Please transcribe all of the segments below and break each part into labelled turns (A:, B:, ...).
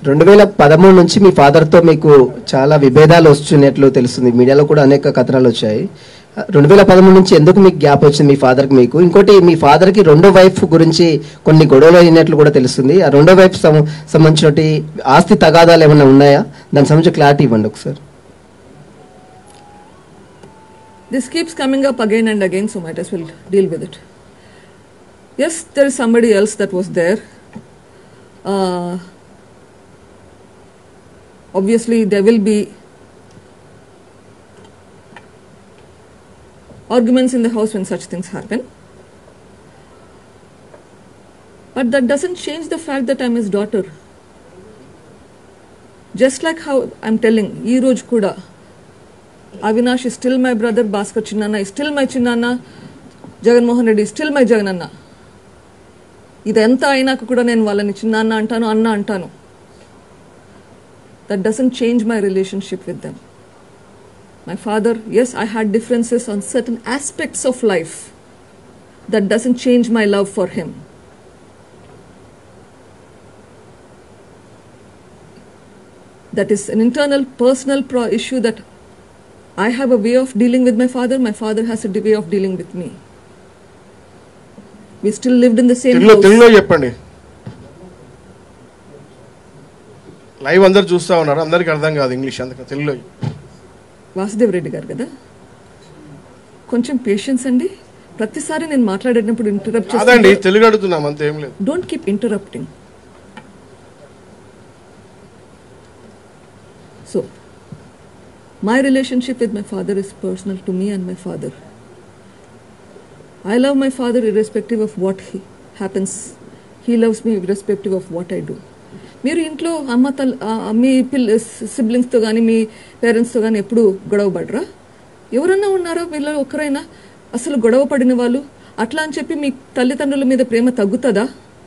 A: రెండు వేల పదమూడు నుంచి మీ ఫాదర్తో మీకు చాలా విభేదాలు వస్తున్నట్లు తెలుస్తుంది మీడియాలో కూడా అనేక కథనాలు వచ్చాయి రెండు వేల పదమూడు నుంచి ఎందుకు మీకు గ్యాప్ వచ్చింది మీ ఫాదర్కి మీకు ఇంకోటి మీ ఫాదర్కి రెండో వైఫ్ గురించి కొన్ని గొడవలు అయినట్లు కూడా తెలుస్తుంది ఆ రెండో వైఫ్ సం- సంబంధించినటువంటి ఆస్తి తగాదాలు ఏమైనా ఉన్నాయా దానికి సంబంధించి క్లారిటీ ఇవ్వండి ఒకసారి
B: This keeps coming up again and again, so might as well deal with it. Yes, there is somebody else that was there. Uh, obviously, there will be arguments in the house when such things happen. But that doesn't change the fact that I'm his daughter. Just like how I'm telling, ee roj kuda, Avinash is still my brother, Bhaskar చిన్నాన్న is still my చిన్నాన్న Jaganmohan Reddy is still my Jagananna ఇదంతా అయినాక కూడా నేను వాళ్ళని చిన్నాన్న అంటాను అన్న అంటాను that doesn't change my relationship with them my father as I had differences on certain aspects of life that doesn't change my love for him that is an internal personal pro- issue that I have a way of dealing with my father, my father has a di- way of dealing with me. We still lived in the same
C: తెలుగులో
B: house.
C: తెలుగులో చెప్పండి live అందరు చూస్తా ఉన్నారు అందరికి అర్థం కాదు English అందుకని తెలుగులో
B: వాసుదేవ్ రెడ్డి గారు కదా కొంచెం పేషెన్స్ అండి ప్రతిసారి నేను మాట్లాడేటప్పుడు ఇంటరప్ట్
C: కాదండి
B: చేసి
C: తెలుగు అడుగుతున్నాం అంత ఏం లేదు
B: don't keep interrupting so my relationship with my father is personal to me and my father. I love my father irrespective of what he happens. He loves me irrespective of what I do. మీరు ఇంట్లో అమ్మ తల్ ఆ, మీ పిల్ల సిబ్లింగ్స్తో కానీ మీ పేరెంట్స్తో కానీ ఎప్పుడు గొడవ పడరా ఎవరన్నా ఉన్నారా వీళ్ళలో ఒక్కరైనా అసలు గొడవ పడిన వాళ్ళు అట్లా అని చెప్పి మీ తల్లిదండ్రుల మీద ప్రేమ తగ్గుతుందా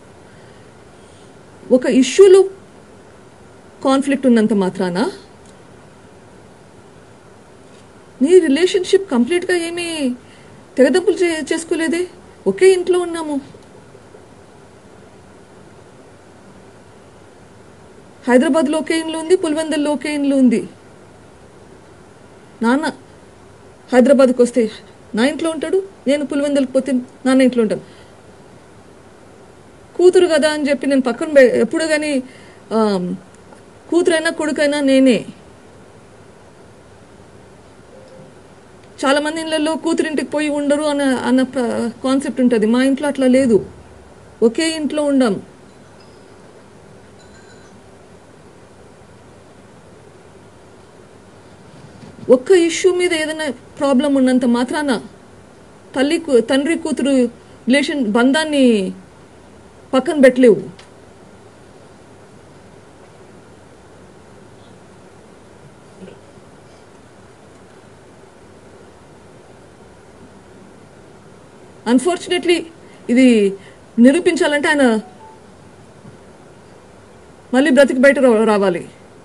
B: ఒక ఇష్యూలో కాన్ఫ్లిక్ట్ ఉన్నంత మాత్రాన నీ రిలేషన్షిప్ కంప్లీట్గా ఏమీ తెగదప్పులు చే చేసుకోలేదే ఒకే ఇంట్లో ఉన్నాము హైదరాబాద్లో ఒకే ఇంట్లో ఉంది పులివెందల్లో ఒకే ఇంట్లో ఉంది నాన్న హైదరాబాద్కి వస్తే నా ఇంట్లో ఉంటాడు నేను పులివెందలకు పోతే నాన్న ఇంట్లో ఉంటాను కూతురు కదా అని చెప్పి నేను పక్కన పె- ఎప్పుడు కానీ కూతురైనా కొడుకైనా నేనే చాలా మంది ఇళ్ళల్లో కూతురింటికి పోయి ఉండరు అన్న అన్న కాన్సెప్ట్ ఉంటుంది మా ఇంట్లో అట్లా లేదు ఒకే ఇంట్లో ఉండం ఒక్క ఇష్యూ మీద ఏదైనా ప్రాబ్లం ఉన్నంత మాత్రాన తల్లి కూ- తండ్రి కూతురు రిలేషన్ బంధాన్ని పక్కన పెట్టలేవు అన్ఫార్చునేట్లీ ఇది నిరూపించాలంటే ఆయన మళ్ళీ బ్రతికి బయట రా- రావాలి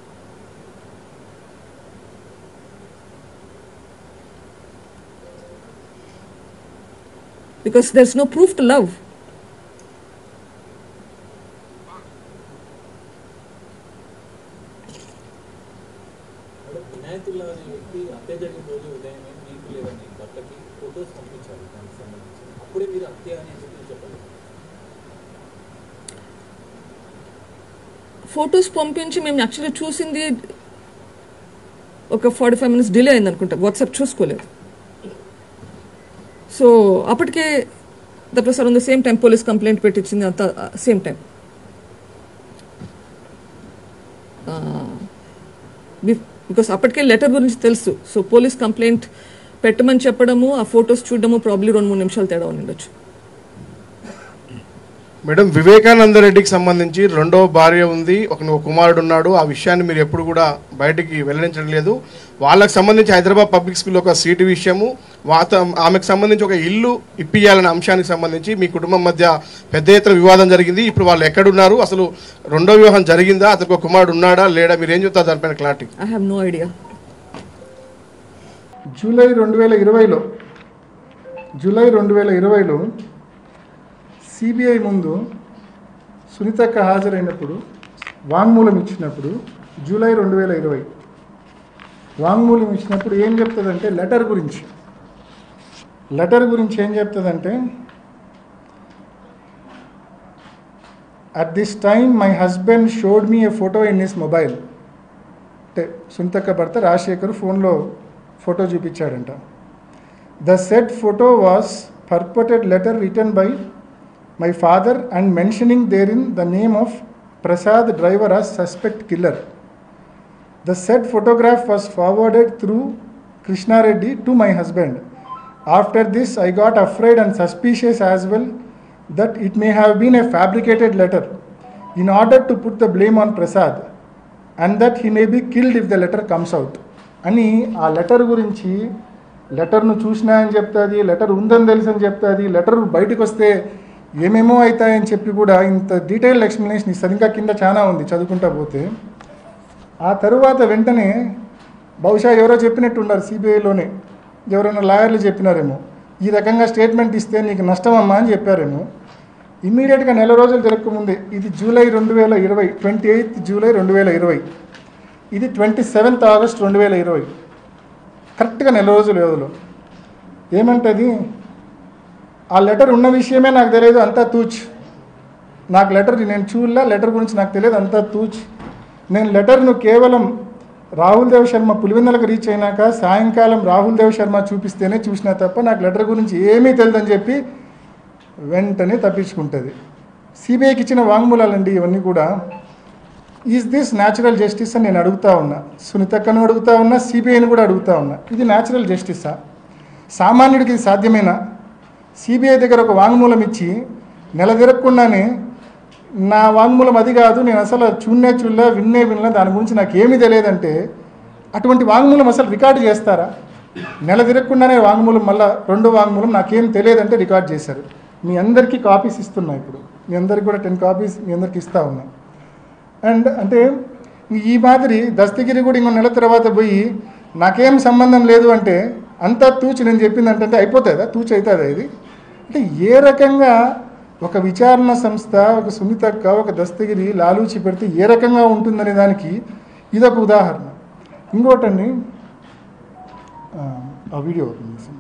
B: because there is no proof to love
D: madam వినాయకుల్లా అనే వ్యక్తి హత్య జరిగిన రోజు ఉదయం మీకు లేదని భర్తకి ఫొటోస్ పంపించారు దానికి సంబంధించి అప్పుడే మీరు హత్య అని చెప్పి చెప్పాలి
B: ఫొటోస్ పంపించి మేము యాక్చువల్లీ చూసింది ఒక ఫార్టీ ఫైవ్ మినిట్స్ డిలే అయింది అనుకుంటా వాట్సాప్ చూసుకోలేదు సో అప్పటికే that was around the same time police complaint పెట్టించింది అంత సేమ్ టైం బికాస్ అప్పటికే లెటర్ గురించి తెలుసు సో పోలీస్ కంప్లైంట్ పెట్టమని చెప్పడము ఆ ఫొటోస్ చూడడము ప్రాబ్లీ రెండు మూడు నిమిషాలు తేడా ఉండొచ్చు
C: మేడం వివేకానంద రెడ్డికి సంబంధించి రెండో భార్య ఉంది ఒక ఒక కుమారుడు ఉన్నాడు ఆ విషయాన్ని మీరు ఎప్పుడు కూడా బయటికి వెల్లడించడం లేదు వాళ్ళకి సంబంధించి హైదరాబాద్ పబ్లిక్ స్కూల్ ఒక సీటు విషయము వాత ఆమెకు సంబంధించి ఒక ఇల్లు ఇప్పియాలనే అంశానికి సంబంధించి మీ కుటుంబం మధ్య పెద్ద ఎత్తున వివాదం జరిగింది ఇప్పుడు వాళ్ళు ఎక్కడున్నారు అసలు రెండో వివాహం జరిగిందా అతనికి ఒక కుమారుడు ఉన్నాడా లేడా మీరు ఏం చెప్తారు దానిపైన clarity
B: I have no idea
E: July రెండు వేల ఇరవైలో జూలై రెండు వేల ఇరవైలో సిబిఐ ముందు సునీతక్క హాజరైనప్పుడు వాంగ్మూలం ఇచ్చినప్పుడు జూలై రెండు వేల ఇరవై వాంగ్మూలం ఇచ్చినప్పుడు ఏం చెప్తుందంటే లెటర్ గురించి లెటర్ గురించి ఏం చెప్తుందంటే at this time my husband showed me a photo in his mobile అంటే సుంతక్క భర్త రాజశేఖర్ ఫోన్లో ఫోటో చూపించాడంట the said photo was purported letter written by my father and mentioning therein the name of Prasad driver as suspect killer The said photograph was forwarded through Krishna Reddy to my husband. After this, I got afraid and suspicious as well that it may have been a fabricated letter in order to put the blame on Prasad and that he may be killed if the letter comes out. అని ఆ letter గురించి లెటర్ను చూసినా అని చెప్తుంది letter ఉందని తెలుసు అని చెప్తుంది లెటర్ బయటకు వస్తే ఏమేమో అవుతాయని చెప్పి కూడా ఇంత డీటెయిల్డ్ ఎక్స్ప్లెనేషన్ ఇస్తుంది ఇంకా కింద చాలా ఉంది చదువుకుంటా పోతే ఆ తరువాత వెంటనే బహుశా ఎవరో చెప్పినట్టు ఉన్నారు సిబిఐలోనే ఎవరైనా లాయర్లు చెప్పినారేమో ఈ రకంగా స్టేట్మెంట్ ఇస్తే నీకు నష్టమమ్మా అని చెప్పారేమో ఇమ్మీడియట్గా నెల రోజులు జరగకముందే ఇది జూలై రెండు వేల ఇరవై ట్వంటీ ఎయిత్ జూలై రెండు వేల ఇరవై ఇది ట్వంటీ సెవెంత్ ఆగస్ట్ రెండు వేల ఇరవై కరెక్ట్గా నెల రోజుల వ్యవధిలో ఏమంటది ఆ లెటర్ ఉన్న విషయమే నాకు తెలియదు అంతా తూచ్ నాకు లెటర్ నేను చూడలే లెటర్ గురించి నాకు తెలియదు అంతా తూచ్ నేను లెటర్ను కేవలం రాహుల్ దేవ్ శర్మ పులివెందులకు రీచ్ అయినాక సాయంకాలం రాహుల్ దేవ్ శర్మ చూపిస్తేనే చూసినా తప్ప నాకు లెటర్ గురించి ఏమీ తెలియదని చెప్పి వెంటనే తప్పించుకుంటుంది సిబిఐకి ఇచ్చిన వాంగ్మూలాలండి ఇవన్నీ కూడా ఈజ్ దిస్ న్యాచురల్ జస్టిస్ అని నేను అడుగుతా ఉన్నా సునీతక్కను అడుగుతా ఉన్నా సిబిఐని కూడా అడుగుతా ఉన్నా ఇది న్యాచురల్ జస్టిసా సామాన్యుడికి ఇది సాధ్యమేనా సిబిఐ దగ్గర ఒక వాంగ్మూలం ఇచ్చి నెల తిరగకుండానే నా వాంగ్మూలం అది కాదు నేను అసలు చూన్నే చూడలే విన్నే వినలే దాని గురించి నాకు ఏమీ తెలియదంటే అటువంటి వాంగ్మూలం అసలు రికార్డు చేస్తారా నెల తిరగకుండానే వాంగ్మూలం మళ్ళీ రెండో వాంగ్మూలం నాకేం తెలియదంటే రికార్డ్ చేశారు మీ అందరికీ కాపీస్ ఇస్తున్నా ఇప్పుడు మీ అందరికి కూడా టెన్ కాపీస్ మీ అందరికి ఇస్తా ఉన్నా అండ్ అంటే ఈ మాదిరి దస్తగిరి కూడా ఇంకో నెల తర్వాత పోయి నాకేం సంబంధం లేదు అంటే అంతా తూచి నేను చెప్పింది అంటే అయిపోతుందా తూచి అవుతుందా ఇది అంటే ఏ రకంగా ఒక విచారణ సంస్థ ఒక సునీతక్క ఒక దస్తగిరి లాలూచి పెడితే ఏ రకంగా ఉంటుందనే దానికి ఇదొక ఉదాహరణ ఇంకోటండి ఆ, ఆ వీడియో ఓపెన్ చేసి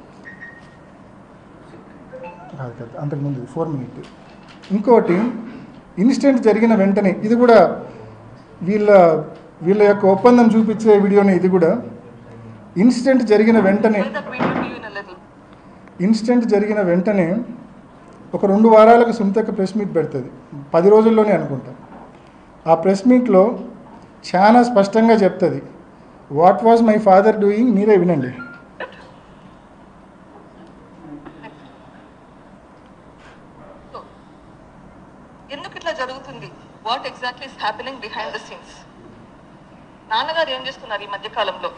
E: కాదు కాదు అంతకుముందు ఫోర్ మినిట్ ఇంకోటి ఇన్సిడెంట్ జరిగిన వెంటనే ఇది కూడా వీళ్ళ వీళ్ళ యొక్క ఒప్పందం చూపించే వీడియోనే ఇది కూడా ఇన్సిడెంట్ జరిగిన వెంటనే
B: Play that video to you in a little.
E: Incident జరిగిన వెంటనే ఒక రెండు వారాలకు సునీతక్క ప్రెస్ మీట్ పెడుతుంది పది రోజుల్లోనే అనుకుంటా ఆ ప్రెస్ మీట్లో చాలా స్పష్టంగా చెప్తుంది what was my father doing మీరే వినండి
B: So, ఎందుకు ఇట్లా జరుగుతుంది what exactly is happening behind the scenes నాన్నగారు ఏం చేస్తున్నారు ఈ మధ్య కాలంలో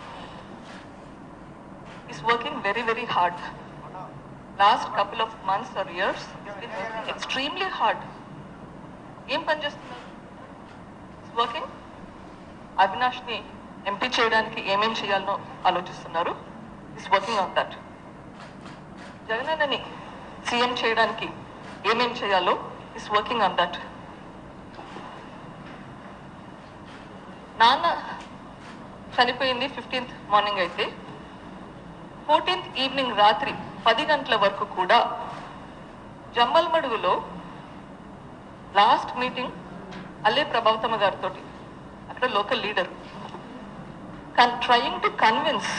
B: is working very very hard last couple of months or years working ఎక్స్ట్రీమ్లీ హార్డ్ ఏం పని చేస్తున్నారు వర్కింగ్ అవినాష్ని ఎంపీ చేయడానికి ఏమేం చేయాలనో ఆలోచిస్తున్నారు ఇస్ వర్కింగ్ ఆన్ దట్ జగనన్నని సీఎం చేయడానికి ఏమేం చేయాలో ఇస్ వర్కింగ్ ఆన్ దట్ నాన్న చనిపోయింది ఫిఫ్టీన్త్ మార్నింగ్ అయితే ఫోర్టీన్త్ ఈవినింగ్ రాత్రి పది గంటల వరకు కూడా జమ్మల్మడుగులో లాస్ట్ మీటింగ్ అల్లే ప్రభావతమ్మ గారితో అక్కడ local leader trying to convince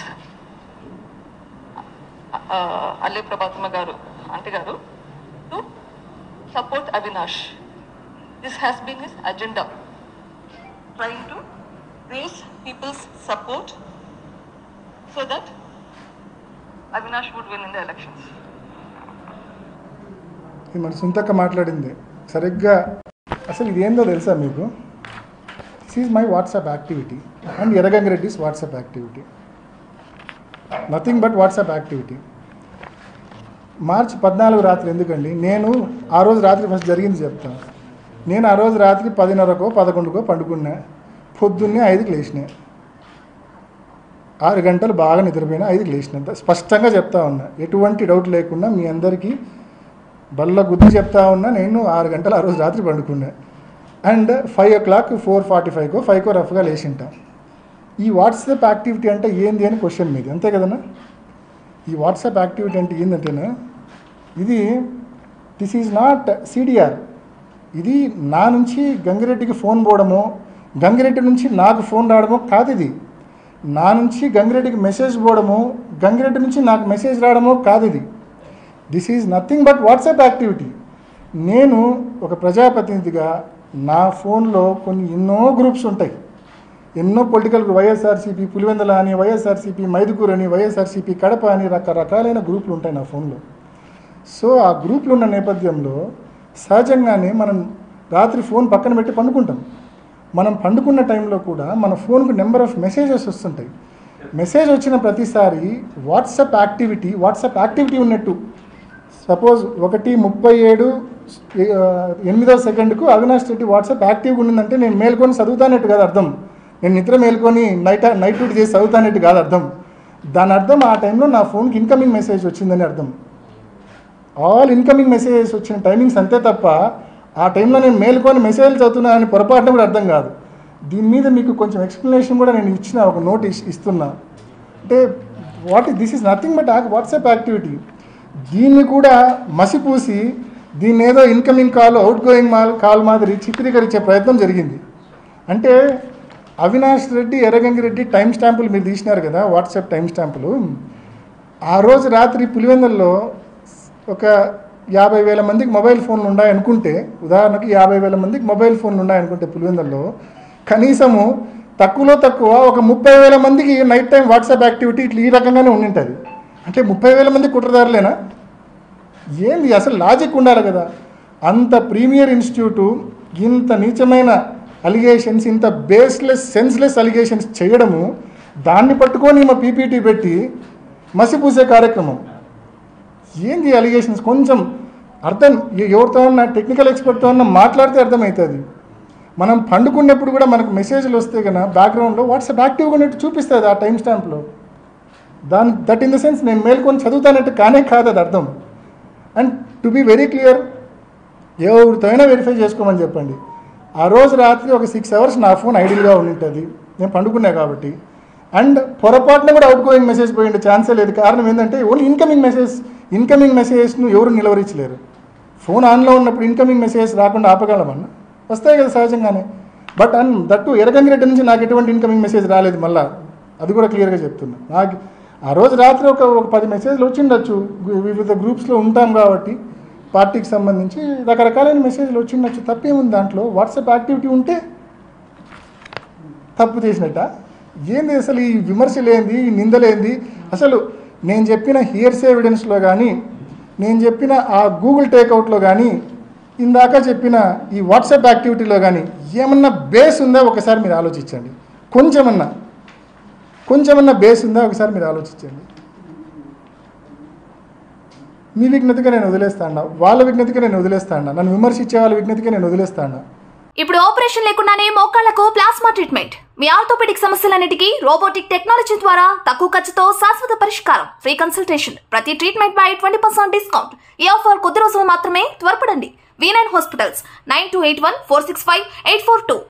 B: Alle Prabhathamma గారు ఆంటీ గారు to support Avinash this has been his agenda trying to raise people's support so that Avinash would win in the elections
E: ఇది మన సుంతక్క మాట్లాడింది సరిగ్గా అసలు ఇది ఏందో తెలుసా మీకు this is my WhatsApp activity and Erragangireddy's WhatsApp activity nothing but WhatsApp activity మార్చి పద్నాలుగు రాత్రి ఎందుకండి నేను ఆ రోజు రాత్రి ఫస్ట్ జరిగింది చెప్తాను నేను ఆ రోజు రాత్రి పదిన్నరకో పదకొండుకో పండుకున్నా పొద్దున్నే ఐదుకి లేచినా ఆరు గంటలు బాగా నిద్రపోయినా ఐదుకి లేచినంత స్పష్టంగా చెప్తా ఉన్నా ఎటువంటి డౌట్ లేకుండా మీ అందరికీ బల్ల గుద్ది చెప్తా ఉన్నా నేను ఆరు గంటలు ఆ రోజు రాత్రి పండుకున్నా and five o'clock four forty ఫైవ్కో ఫైవ్కో రఫ్గా లేచింటాం ఈ వాట్సాప్ యాక్టివిటీ అంటే ఏంది అని క్వశ్చన్ మీది అంతే కదన్నా ఈ వాట్సాప్ యాక్టివిటీ అంటే ఏంటంటేనా ఇది దిస్ ఈజ్ నాట్ సిడిఆర్ ఇది నా నుంచి గంగిరెడ్డికి ఫోన్ పోవడమో గంగిరెడ్డి నుంచి నాకు ఫోన్ రావడమో కాదు ఇది నా నుంచి గంగిరెడ్డికి మెసేజ్ పోవడమో గంగిరెడ్డి నుంచి నాకు మెసేజ్ రావడమో కాదు ఇది this is nothing but WhatsApp activity నేను ఒక ప్రజాప్రతినిధిగా నా ఫోన్లో కొన్ని ఎన్నో గ్రూప్స్ ఉంటాయి ఎన్నో పొలిటికల్ వైఎస్ఆర్సీపీ పులివెందల అని వైఎస్ఆర్సీపీ మైదుకూరు అని వైఎస్ఆర్సీపీ కడప అని రకరకాలైన గ్రూపులు ఉంటాయి నా ఫోన్లో సో ఆ గ్రూపులు ఉన్న నేపథ్యంలో సహజంగానే మనం రాత్రి ఫోన్ పక్కన పెట్టి పండుకుంటాం మనం పండుకున్న టైంలో కూడా మన ఫోన్కు నెంబర్ ఆఫ్ మెసేజెస్ వస్తుంటాయి మెసేజ్ వచ్చిన ప్రతిసారి వాట్సాప్ యాక్టివిటీ వాట్సాప్ యాక్టివిటీ ఉన్నట్టు సపోజ్ ఒకటి ముప్పై ఏడు ఆ, ఎనిమిదవ సెకండ్కు అవినాష్ రెడ్డి వాట్సాప్ యాక్టివ్గా ఉండిందంటే నేను మేల్కొని చదువుతానట్టు కాదు అర్థం నేను నిద్ర మేల్కొని నైట్ నైట్ డ్యూటీ చేసి చదువుతానట్టు కాదు అర్థం దాని అర్థం ఆ టైంలో నా ఫోన్కి ఇన్కమింగ్ మెసేజ్ వచ్చిందని అర్థం ఆల్ ఇన్కమింగ్ మెసేజెస్ వచ్చిన టైమింగ్స్ అంతే తప్ప ఆ టైంలో నేను మేల్కొని మెసేజ్లు చదువుతున్నా అని పొరపాటున కూడా అర్థం కాదు దీని మీద మీకు కొంచెం ఎక్స్ప్లెనేషన్ కూడా నేను ఇచ్చిన ఒక నోట్ ఇస్- ఇస్తున్నా అంటే what this is nothing but WhatsApp activity దీన్ని కూడా మసిపూసి దీన్ని ఏదో ఇన్కమింగ్ కాల్ అవుట్ గోయింగ్ మాల్ కాల్ మాదిరి చిత్రీకరించే ప్రయత్నం జరిగింది అంటే అవినాష్ రెడ్డి ఎర్రగంగి రెడ్డి టైం స్టాంపులు మీరు తీసినారు కదా వాట్సాప్ టైం స్టాంపులు ఆ రోజు రాత్రి పులివెందుల్లో ఒక యాభై వేల మందికి మొబైల్ ఫోన్లు ఉన్నాయి అనుకుంటే ఉదాహరణకి యాభై వేల మందికి మొబైల్ ఫోన్లు ఉన్నాయి అనుకుంటే పులివెందుల్లో కనీసము తక్కువలో తక్కువ ఒక ముప్పై వేల మందికి నైట్ టైం వాట్సాప్ యాక్టివిటీ ఇట్లా ఈ రకంగానే ఉండింటుంది అంటే ముప్పై వేల మంది కుట్రదారులేనా ఏంది అసలు లాజిక్ ఉండాలి కదా అంత ప్రీమియర్ ఇన్స్టిట్యూటు ఇంత నీచమైన అలిగేషన్స్ ఇంత బేస్లెస్ సెన్స్లెస్ అలిగేషన్స్ చేయడము దాన్ని పట్టుకొని మా పీపీటీ పెట్టి మసిపూసే కార్యక్రమం ఏంది అలిగేషన్స్ కొంచెం అర్థం ఎ- ఎవరితో ఉన్నా టెక్నికల్ ఎక్స్పర్ట్తో ఉన్నా మాట్లాడితే అర్థమవుతుంది మనం పండుకున్నప్పుడు కూడా మనకు మెసేజ్లు వస్తే కన్నా బ్యాక్గ్రౌండ్లో వాట్సాప్ యాక్టివ్గా ఉన్నట్టు చూపిస్తుంది ఆ టైం స్టాంప్లో దాని దట్ ఇన్ ద సెన్స్ నేను మేల్కొని చదువుతానట్టు కానే కాదు అది అర్థం and to be very clear ఎవరితో అయినా వెరిఫై చేసుకోమని చెప్పండి ఆ రోజు రాత్రి ఒక సిక్స్ అవర్స్ నా ఫోన్ ఐడియల్గా ఉంటుంది నేను పండుకున్నా కాబట్టి అండ్ పొరపాటున కూడా అవుట్ గోయింగ్ మెసేజ్ పోయిండే ఛాన్సే లేదు కారణం ఏంటంటే ఓన్లీ ఇన్కమింగ్ మెసేజ్ ఇన్కమింగ్ మెసేజెస్ను ఎవరు నిలవరించలేరు ఫోన్ ఆన్లో ఉన్నప్పుడు ఇన్కమింగ్ మెసేజ్ రాకుండా ఆపగలమన్నా వస్తాయి కదా సహజంగానే బట్ అండ్ దట్టు ఎరగంగిరెడ్డి నుంచి నాకు ఎటువంటి ఇన్కమింగ్ మెసేజ్ రాలేదు మళ్ళా అది కూడా క్లియర్గా చెప్తున్నా నాకు ఆ రోజు రాత్రి ఒక ఒక పది మెసేజ్లు వచ్చిండొచ్చు గు- వివిధ గ్రూప్స్లో ఉంటాం కాబట్టి పార్టీకి సంబంధించి రకరకాలైన మెసేజ్లు వచ్చిండొచ్చు తప్పేముంది దాంట్లో వాట్సాప్ యాక్టివిటీ ఉంటే తప్పు చేసినట్ట ఏంది అసలు ఈ విమర్శలేంది ఈ నిందలేంది అసలు నేను చెప్పిన హియర్స్ ఎవిడెన్స్లో కానీ నేను చెప్పిన ఆ గూగుల్ టేక్అవుట్లో కానీ ఇందాక చెప్పిన ఈ వాట్సాప్ యాక్టివిటీలో కానీ ఏమన్నా బేస్ ఉందా ఒకసారి మీరు ఆలోచించండి కొంచెమన్నా కొంచెమన్నా బేస్ ఉందా ఒకసారి మీరు ఆలోచించండి మీ విజ్ఞతగా నేను వదిలేస్తాను వాళ్ళ విజ్ఞతగా నేను వదిలేస్తాను నన్ను విమర్శించే వాళ్ళ విజ్ఞతగా నేను వదిలేస్తాను
F: ఇప్పుడు ఆపరేషన్ లేకుండానే మోకాళ్లకు ప్లాస్మా ట్రీట్మెంట్ మీ ఆర్థోపెడిక్ సమస్యలన్నిటికీ రోబోటిక్ టెక్నాలజీ ద్వారా తక్కువ ఖర్చుతో శాశ్వత పరిష్కారం ఫ్రీ కన్సల్టేషన్ ప్రతి ట్రీట్మెంట్ పై ట్వంటీ పర్సెంట్ డిస్కౌంట్ ఈ ఆఫర్ కొద్ది రోజులు మాత్రమే త్వరపడండి V nine hospitals nine two eight one four six five eight four two